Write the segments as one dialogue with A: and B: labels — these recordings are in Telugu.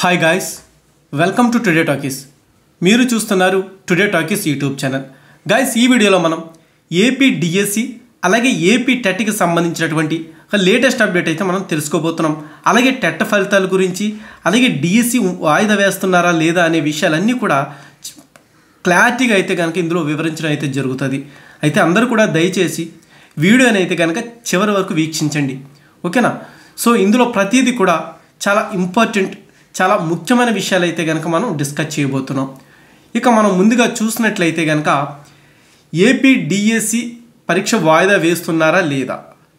A: hi guys welcome to Today Talkies మీరు చూస్తున్నారు Today Talkies YouTube channel guys ఈ వీడియోలో మనం ఏపీ డిఎస్సి అలాగే ఏపీ టెట్కి సంబంధించినటువంటి ఒక లేటెస్ట్ అప్డేట్ అయితే మనం తెలుసుకోబోతున్నాం అలాగే టెట్ ఫలితాల గురించి అలాగే డిఎస్సి వాయిదా వేస్తున్నారా లేదా అనే విషయాలన్నీ కూడా క్లారిటీగా అయితే కనుక ఇందులో వివరించడం అయితే జరుగుతుంది అయితే అందరూ కూడా దయచేసి వీడియోని అయితే కనుక చివరి వరకు వీక్షించండి ఓకేనా సో ఇందులో ప్రతిదీ కూడా చాలా ఇంపార్టెంట్ చాలా ముఖ్యమైన విషయాలు అయితే కనుక మనం డిస్కస్ చేయబోతున్నాం ఇక మనం ముందుగా చూసినట్లయితే కనుక ఏపీ డిఎస్సి పరీక్ష వాయిదా వేస్తున్నారా లేదా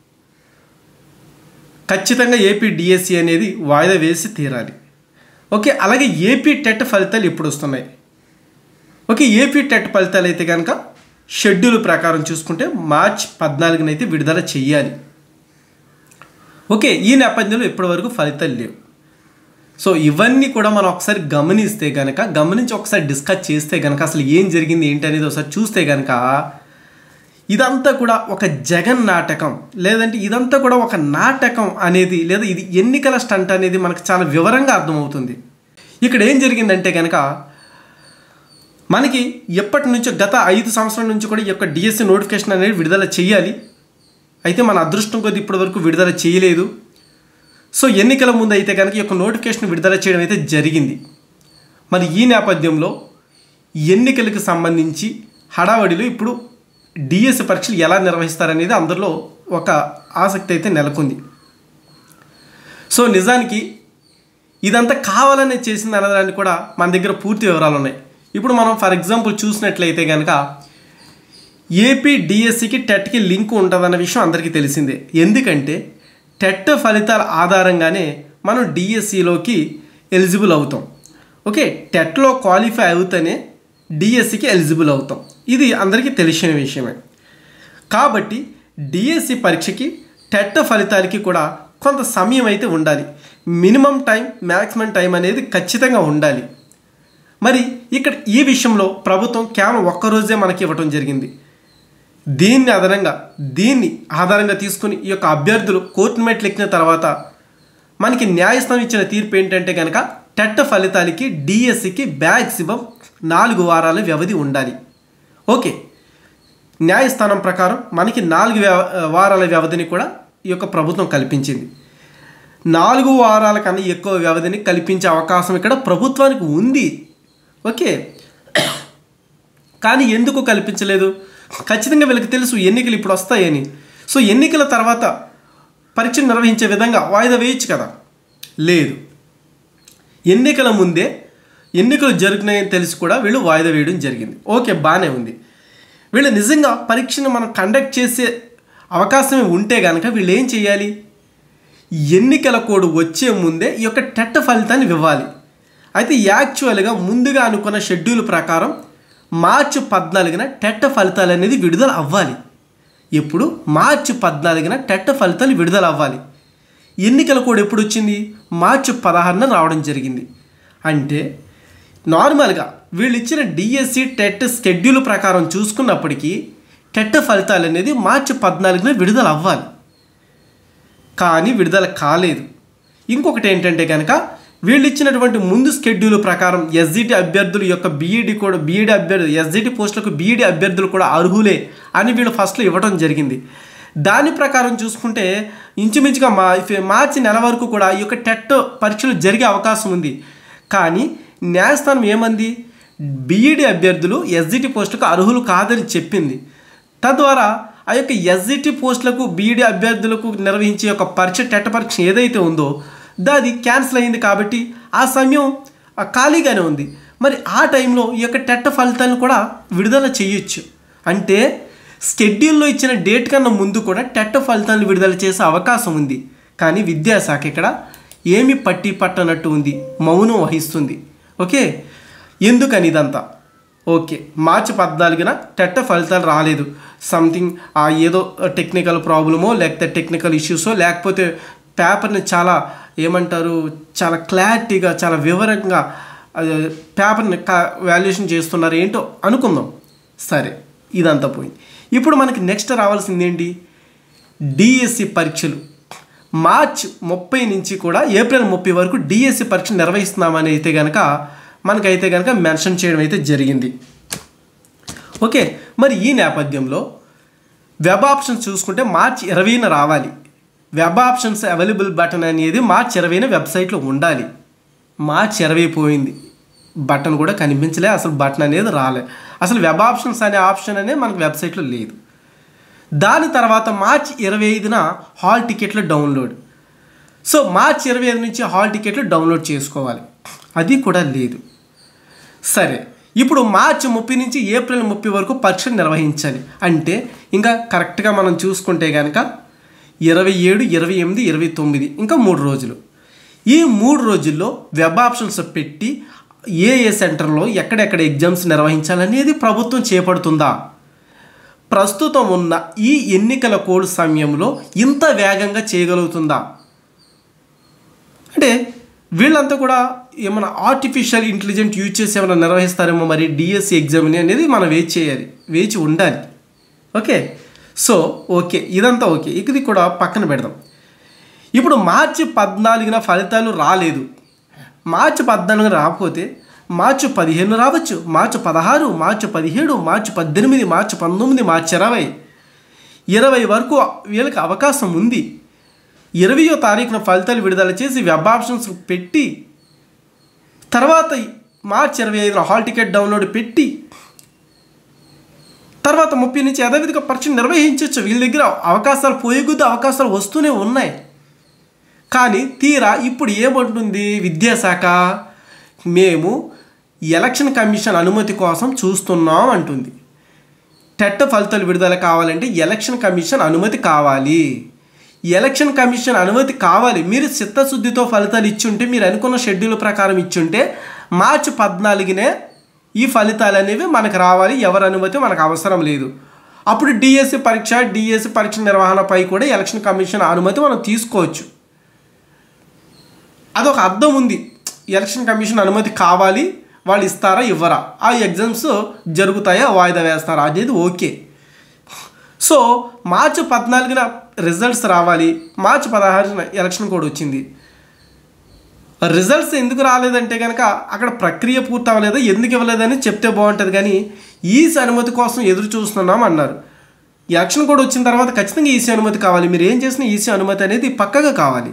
A: ఖచ్చితంగా ఏపీ డిఎస్సి అనేది వాయిదా వేసి తీరాలి ఓకే అలాగే ఏపీ టెట్ ఫలితాలు ఎప్పుడు వస్తున్నాయి ఓకే ఏపీ టెట్ ఫలితాలు అయితే కనుక షెడ్యూల్ ప్రకారం చూసుకుంటే మార్చ్ పద్నాలుగున అయితే విడుదల చెయ్యాలి ఓకే ఈ నేపథ్యంలో ఇప్పటివరకు ఫలితాలు లేవు సో ఇవన్నీ కూడా మనం ఒకసారి గమనిస్తే కనుక గమనించి ఒకసారి డిస్కస్ చేస్తే కనుక అసలు ఏం జరిగింది ఏంటి అనేది ఒకసారి చూస్తే కనుక ఇదంతా కూడా ఒక జగన్ నాటకం లేదంటే ఇదంతా కూడా ఒక నాటకం అనేది లేదా ఇది ఎన్నికల స్టంట్ అనేది మనకు చాలా వివరంగా అర్థమవుతుంది ఇక్కడ ఏం జరిగిందంటే కనుక మనకి ఎప్పటి నుంచో గత ఐదు సంవత్సరాల నుంచి కూడా ఈ యొక్క డిఎస్సి నోటిఫికేషన్ అనేది విడుదల చేయాలి అయితే మన అదృష్టం కొద్ది ఇప్పటి వరకు విడుదల చేయలేదు సో ఎన్నికల ముందు అయితే కనుక ఈ యొక్క నోటిఫికేషన్ విడుదల చేయడం అయితే జరిగింది మరి ఈ నేపథ్యంలో ఎన్నికలకు సంబంధించి హడావడిలో ఇప్పుడు డిఎస్సి పరీక్షలు ఎలా నిర్వహిస్తారనేది అందరిలో ఒక ఆసక్తి అయితే నెలకొంది సో నిజానికి ఇదంతా కావాలనే చేసింది అనడానికి కూడా మన దగ్గర పూర్తి వివరాలు ఉన్నాయి ఇప్పుడు మనం ఫర్ ఎగ్జాంపుల్ చూసినట్లయితే కనుక ఏపీ డిఎస్సికి టెట్కి లింక్ ఉంటుందన్న విషయం అందరికీ తెలిసిందే ఎందుకంటే టెట్ ఫలితాల ఆధారంగానే మనం డిఎస్సిలోకి ఎలిజిబుల్ అవుతాం ఓకే టెట్లో క్వాలిఫై అవుతేనే డిఎస్సికి ఎలిజిబుల్ అవుతాం ఇది అందరికీ తెలిసిన విషయమే కాబట్టి డిఎస్సి పరీక్షకి టెట్ ఫలితాలకి కూడా కొంత సమయం అయితే ఉండాలి మినిమం టైం మ్యాక్సిమం టైం అనేది ఖచ్చితంగా ఉండాలి మరి ఇక్కడ ఈ విషయంలో ప్రభుత్వం కేవలం ఒక్కరోజే మనకి ఇవ్వటం జరిగింది దీన్ని అదనంగా దీన్ని ఆధారంగా తీసుకుని ఈ యొక్క అభ్యర్థులు కోర్టు మెట్లు ఎక్కిన తర్వాత మనకి న్యాయస్థానం ఇచ్చిన తీర్పు ఏంటంటే కనుక టెట్ ఫలితాలకి డిఎస్సికి మ్యాక్సిమం నాలుగు వారాల వ్యవధి ఉండాలి ఓకే న్యాయస్థానం ప్రకారం మనకి నాలుగు వ్యవ- వారాల వ్యవధిని కూడా ఈ యొక్క ప్రభుత్వం కల్పించింది నాలుగు వారాల కన్నా ఎక్కువ వ్యవధిని కల్పించే అవకాశం ఇక్కడ ప్రభుత్వానికి ఉంది ఓకే కానీ ఎందుకు కల్పించలేదు ఖచ్చితంగా వీళ్ళకి తెలుసు ఎన్నికలు ఇప్పుడు వస్తాయని సో ఎన్నికల తర్వాత పరీక్ష నిర్వహించే విధంగా వాయిదా వేయచ్చు కదా లేదు ఎన్నికల ముందే ఎన్నికలు జరుగుతున్నాయని తెలిసి కూడా వీళ్ళు వాయిదా వేయడం జరిగింది ఓకే బాగానే ఉంది వీళ్ళు నిజంగా పరీక్షను మనం కండక్ట్ చేసే అవకాశం ఉంటే కనుక వీళ్ళు ఏం చేయాలి ఎన్నికల కోడ్ వచ్చే ముందే ఈ యొక్క టెట్ ఫలితాన్ని ఇవ్వాలి అయితే యాక్చువల్గా ముందుగా అనుకున్న షెడ్యూల్ ప్రకారం మార్చి పద్నాలుగున టెట్ ఫలితాలు అనేది విడుదల అవ్వాలి ఎప్పుడు మార్చి పద్నాలుగున టెట్ ఫలితాలు విడుదల అవ్వాలి ఎన్నికల కోడ్ ఎప్పుడు వచ్చింది మార్చి పదహారున రావడం జరిగింది అంటే నార్మల్గా వీళ్ళు ఇచ్చిన డిఎస్సి టెట్ షెడ్యూల్ ప్రకారం చూసుకున్నప్పటికీ టెట్ ఫలితాలు అనేది మార్చి పద్నాలుగున విడుదల అవ్వాలి కానీ విడుదల కాలేదు ఇంకొకటి ఏంటంటే కనుక వీళ్ళు ఇచ్చినటువంటి ముందు షెడ్యూల్ ప్రకారం ఎస్జిటి అభ్యర్థుల యొక్క బీఈడి కూడా బీఈడి అభ్యర్థులు ఎస్జిటి పోస్టులకు బీఈడి అభ్యర్థులు కూడా అర్హులే అని వీళ్ళు ఫస్ట్లో ఇవ్వడం జరిగింది దాని ప్రకారం చూసుకుంటే ఇంచుమించుగా మా మార్చి నెల వరకు కూడా ఈ యొక్క టెట్ పరీక్షలు జరిగే అవకాశం ఉంది కానీ న్యాయస్థానం ఏమంది బీఈడి అభ్యర్థులు ఎస్జిటి పోస్టులకు అర్హులు కాదని చెప్పింది తద్వారా ఆ యొక్క ఎస్జిటి పోస్టులకు బీఈడి అభ్యర్థులకు నిర్వహించే యొక్క పరీక్ష టెట్ పరీక్ష ఏదైతే ఉందో దాది క్యాన్సిల్ అయింది కాబట్టి ఆ సమయం ఆ, ఖాళీగానే ఉంది మరి ఆ టైంలో ఈ యొక్క టెట్ ఫలితాలను కూడా విడుదల చేయొచ్చు అంటే షెడ్యూల్లో ఇచ్చిన డేట్ కన్నా ముందు కూడా టెట్ ఫలితాలను విడుదల చేసే అవకాశం ఉంది కానీ విద్యాశాఖ ఇక్కడ ఏమి పట్టి పట్టనట్టు ఉంది మౌనం వహిస్తుంది ఓకే ఎందుకని ఇదంతా ఓకే మార్చి పద్నాలుగున టెట్ ఫలితాలు రాలేదు సంథింగ్ ఆ ఏదో టెక్నికల్ ప్రాబ్లమో లేకపోతే టెక్నికల్ ఇష్యూసో లేకపోతే పేపర్ని చాలా ఏమంటారు చాలా క్లారిటీగా చాలా వివరంగా అది పేపర్ని వాల్యుయేషన్ చేస్తున్నారు ఏంటో అనుకుందాం సరే ఇదంతా పోయింది ఇప్పుడు మనకి నెక్స్ట్ రావాల్సింది ఏంటి డిఎస్సి పరీక్షలు మార్చ్ ముప్పై నుంచి కూడా ఏప్రిల్ ముప్పై వరకు డిఎస్సి పరీక్ష నిర్వహిస్తున్నామని అయితే కనుక మనకైతే కనుక మెన్షన్ చేయడం అయితే జరిగింది ఓకే మరి ఈ నేపథ్యంలో వెబ్ ఆప్షన్స్ చూసుకుంటే మార్చ్ ఇరవైన రావాలి వెబ్ ఆప్షన్స్ అవైలబుల్ బటన్ అనేది మార్చ్ ఇరవైన వెబ్సైట్లో ఉండాలి మార్చ్ ఇరవై పోయింది బటన్ కూడా కనిపించలే అసలు బటన్ అనేది రాలే అసలు వెబ్ ఆప్షన్స్ అనే ఆప్షన్ అనేది మనకు వెబ్సైట్లో లేదు దాని తర్వాత మార్చ్ ఇరవై ఐదున హాల్ టికెట్లు డౌన్లోడ్ సో మార్చ్ ఇరవై ఐదు నుంచి హాల్ టికెట్లు డౌన్లోడ్ చేసుకోవాలి అది కూడా లేదు సరే ఇప్పుడు మార్చి ముప్పై నుంచి ఏప్రిల్ ముప్పై వరకు పరీక్ష నిర్వహించాలి అంటే ఇంకా కరెక్ట్గా మనం చూసుకుంటే కనుక ఇరవై ఏడు ఇరవై ఎనిమిది ఇరవై తొమ్మిది ఇంకా మూడు రోజులు ఈ మూడు రోజుల్లో వెబ్ ఆప్షన్స్ పెట్టి ఏ ఏ సెంటర్లో ఎక్కడెక్కడ ఎగ్జామ్స్ నిర్వహించాలనేది ప్రభుత్వం చేపడుతుందా ప్రస్తుతం ఉన్న ఈ ఎన్నికల కోడ్ సమయంలో ఇంత వేగంగా చేయగలుగుతుందా అంటే వీళ్ళంతా కూడా ఏమైనా ఆర్టిఫిషియల్ ఇంటెలిజెంట్ యూజ్ చేసి ఏమైనా నిర్వహిస్తారేమో మరి డిఎస్సి ఎగ్జామ్ని అనేది మనం వేచి చేయాలి వేచి ఉండాలి ఓకే సో ఓకే ఇదంతా ఓకే ఇది కూడా పక్కన పెడదాం ఇప్పుడు మార్చి పద్నాలుగున ఫలితాలు రాలేదు మార్చి పద్నాలుగున రాకపోతే మార్చి పదిహేను రావచ్చు మార్చి పదహారు మార్చి పదిహేడు మార్చి పద్దెనిమిది మార్చి పంతొమ్మిది మార్చి ఇరవై ఇరవై వరకు వీళ్ళకి అవకాశం ఉంది ఇరవయో తారీఖున ఫలితాలు విడుదల చేసి వెబ్ ఆప్షన్స్ పెట్టి తర్వాత మార్చి ఇరవై ఐదున హాల్ టికెట్ డౌన్లోడ్ పెట్టి తర్వాత ముప్పై నుంచి యథావిధిగా పరీక్ష నిర్వహించవచ్చు వీళ్ళ దగ్గర అవకాశాలు పోయేకొద్ది అవకాశాలు వస్తూనే ఉన్నాయి కానీ తీరా ఇప్పుడు ఏమంటుంది విద్యాశాఖ మేము ఎలక్షన్ కమిషన్ అనుమతి కోసం చూస్తున్నాం అంటుంది టెట్ ఫలితాలు విడుదల కావాలంటే ఎలక్షన్ కమిషన్ అనుమతి కావాలి ఎలక్షన్ కమిషన్ అనుమతి కావాలి మీరు చిత్తశుద్ధితో ఫలితాలు ఇచ్చుంటే మీరు అనుకున్న షెడ్యూల్ ప్రకారం ఇచ్చుంటే మార్చి పద్నాలుగునే ఈ ఫలితాలు అనేవి మనకు రావాలి ఎవరి అనుమతి మనకు అవసరం లేదు అప్పుడు డిఎస్సి పరీక్ష డిఎస్సి పరీక్ష నిర్వహణపై కూడా ఎలక్షన్ కమిషన్ అనుమతి మనం తీసుకోవచ్చు అదొక అర్థం ఉంది ఎలక్షన్ కమిషన్ అనుమతి కావాలి వాళ్ళు ఇస్తారా ఇవ్వరా ఆ ఎగ్జామ్స్ జరుగుతాయా వాయిదా వేస్తారా అనేది ఓకే సో మార్చి పద్నాలుగున రిజల్ట్స్ రావాలి మార్చి పదహారున ఎలక్షన్ కోడ్ వచ్చింది రిజల్ట్స్ ఎందుకు రాలేదంటే కనుక అక్కడ ప్రక్రియ పూర్తి అవ్వలేదు ఎందుకు ఇవ్వలేదని చెప్తే బాగుంటుంది కానీ ఈసీ అనుమతి కోసం ఎదురు చూస్తున్నాం అన్నారు ఎలక్షన్ కోడ్ వచ్చిన తర్వాత ఖచ్చితంగా ఈసీ అనుమతి కావాలి మీరు ఏం చేసినా ఈసీ అనుమతి అనేది పక్కగా కావాలి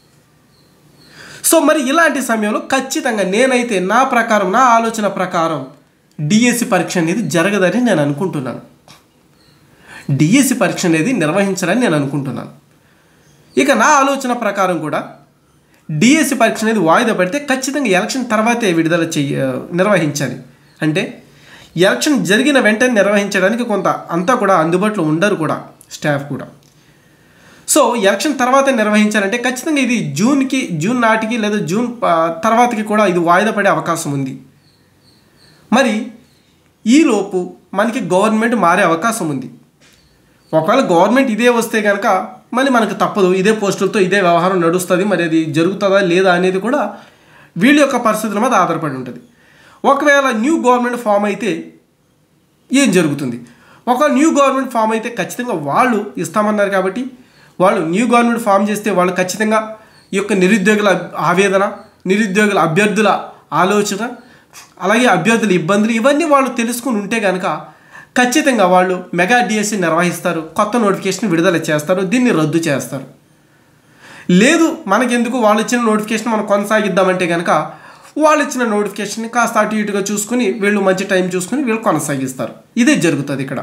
A: సో మరి ఇలాంటి సమయంలో ఖచ్చితంగా నేనైతే నా ప్రకారం నా ఆలోచన ప్రకారం డిఎస్సి పరీక్ష అనేది జరగదని నేను అనుకుంటున్నాను డిఎస్సి పరీక్ష అనేది నిర్వహించాలని నేను అనుకుంటున్నాను ఇక నా ఆలోచన ప్రకారం కూడా డిఎస్సి పరీక్ష అనేది వాయిదా పడితే ఖచ్చితంగా ఎలక్షన్ తర్వాతే విడుదల చెయ్య నిర్వహించాలి అంటే ఎలక్షన్ జరిగిన వెంటనే నిర్వహించడానికి కొంత అంతా కూడా అందుబాటులో ఉండరు కూడా స్టాఫ్ కూడా సో ఎలక్షన్ తర్వాత నిర్వహించాలంటే ఖచ్చితంగా ఇది జూన్కి జూన్ నాటికి లేదా జూన్ ఆ, తర్వాతకి కూడా ఇది వాయిదా పడే అవకాశం ఉంది మరి ఈలోపు మనకి గవర్నమెంట్ మారే అవకాశం ఉంది ఒకవేళ గవర్నమెంట్ ఇదే వస్తే కనుక మళ్ళీ మనకు తప్పదు ఇదే పోస్టులతో ఇదే వ్యవహారం నడుస్తుంది మరి అది జరుగుతుందా లేదా అనేది కూడా వీళ్ళ యొక్క పరిస్థితుల మీద ఆధారపడి ఉంటుంది ఒకవేళ న్యూ గవర్నమెంట్ ఫామ్ అయితే ఏం జరుగుతుంది ఒక న్యూ గవర్నమెంట్ ఫామ్ అయితే ఖచ్చితంగా వాళ్ళు ఇస్తామన్నారు కాబట్టి వాళ్ళు న్యూ గవర్నమెంట్ ఫామ్ చేస్తే వాళ్ళు ఖచ్చితంగా ఈ యొక్క నిరుద్యోగుల ఆవేదన నిరుద్యోగుల అభ్యర్థుల ఆలోచన అలాగే అభ్యర్థుల ఇబ్బందులు ఇవన్నీ వాళ్ళు తెలుసుకుని ఉంటే కనుక ఖచ్చితంగా వాళ్ళు మెగా డిఎస్సి నిర్వహిస్తారు కొత్త నోటిఫికేషన్ విడుదల చేస్తారు దీన్ని రద్దు చేస్తారు లేదు మనకెందుకు వాళ్ళు ఇచ్చిన నోటిఫికేషన్ మనం కొనసాగిద్దామంటే కనుక వాళ్ళు ఇచ్చిన నోటిఫికేషన్ కాస్త అటు ఇటుగా చూసుకుని వీళ్ళు మంచి టైం చూసుకుని వీళ్ళు కొనసాగిస్తారు ఇదే జరుగుతుంది ఇక్కడ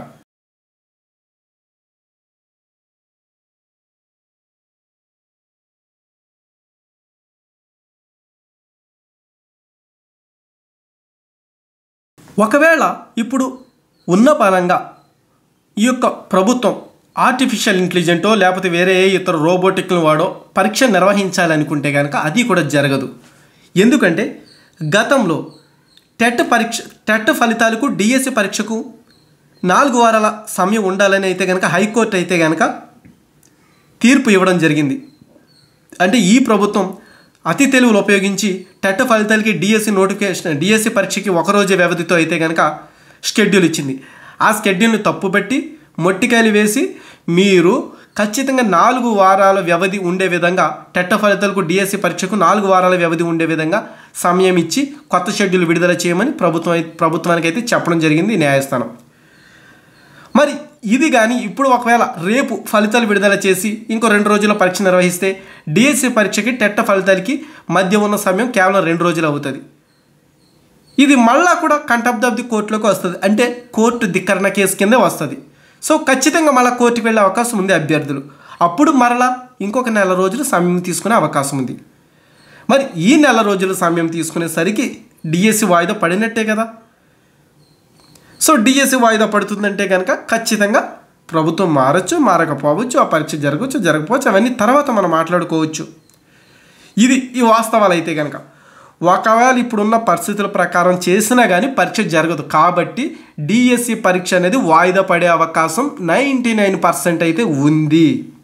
A: ఒకవేళ ఇప్పుడు ఉన్న పరంగా ఈ యొక్క ప్రభుత్వం ఆర్టిఫిషియల్ ఇంటెలిజెంటో లేకపోతే వేరే ఏ ఇతర రోబోటిక్లు వాడో పరీక్ష నిర్వహించాలనుకుంటే కనుక అది కూడా జరగదు ఎందుకంటే గతంలో టెట్ పరీక్ష టెట్ ఫలితాలకు డిఎస్సి పరీక్షకు నాలుగు వారాల సమయం ఉండాలని అయితే కనుక హైకోర్టు అయితే కనుక తీర్పు ఇవ్వడం జరిగింది అంటే ఈ ప్రభుత్వం అతి తెలివిని ఉపయోగించి టెట్ ఫలితాలకి డిఎస్సి నోటిఫికేషన్ డిఎస్సి పరీక్షకి ఒకరోజు వ్యవధితో అయితే కనుక షెడ్యూల్ ఇచ్చింది ఆ షెడ్యూల్ని తప్పుపెట్టి మొట్టికాయలు వేసి మీరు ఖచ్చితంగా నాలుగు వారాల వ్యవధి ఉండే విధంగా టెట్ట ఫలితాలకు డిఎస్సి పరీక్షకు నాలుగు వారాల వ్యవధి ఉండే విధంగా సమయం ఇచ్చి కొత్త షెడ్యూల్ విడుదల చేయమని ప్రభుత్వం ప్రభుత్వానికి అయితే చెప్పడం జరిగింది న్యాయస్థానం మరి ఇది కానీ ఇప్పుడు ఒకవేళ రేపు ఫలితాలు విడుదల చేసి ఇంకో రెండు రోజుల పరీక్ష నిర్వహిస్తే డిఎస్సి పరీక్షకి టెట్ట ఫలితాలకి మధ్య ఉన్న సమయం కేవలం రెండు రోజులు అవుతుంది ఇది మళ్ళా కూడా కంటెంప్ట్ ఆఫ్ ది కోర్టులోకి వస్తుంది అంటే కోర్టు ధిక్కరణ కేసు కిందే వస్తుంది సో ఖచ్చితంగా మళ్ళీ కోర్టుకు వెళ్ళే అవకాశం ఉంది అభ్యర్థులు అప్పుడు మరలా ఇంకొక నెల రోజులు సమయం తీసుకునే అవకాశం ఉంది మరి ఈ నెల రోజులు సమయం తీసుకునేసరికి డిఎస్సి వాయిదా పడినట్టే కదా సో డిఎస్సి వాయిదా పడుతుందంటే కనుక ఖచ్చితంగా ప్రభుత్వం మారచ్చు మారకపోవచ్చు ఆ పరీక్ష జరగవచ్చు జరగకపోవచ్చు అవన్నీ తర్వాత మనం మాట్లాడుకోవచ్చు ఇది ఈ వాస్తవాలు అయితే కనుక ఒకవేళ ఇప్పుడున్న పరిస్థితుల ప్రకారం చేసినా కానీ పరీక్ష జరగదు కాబట్టి డిఎస్సి పరీక్ష అనేది వాయిదా పడే అవకాశం నైంటీ నైన్ పర్సెంట్ అయితే ఉంది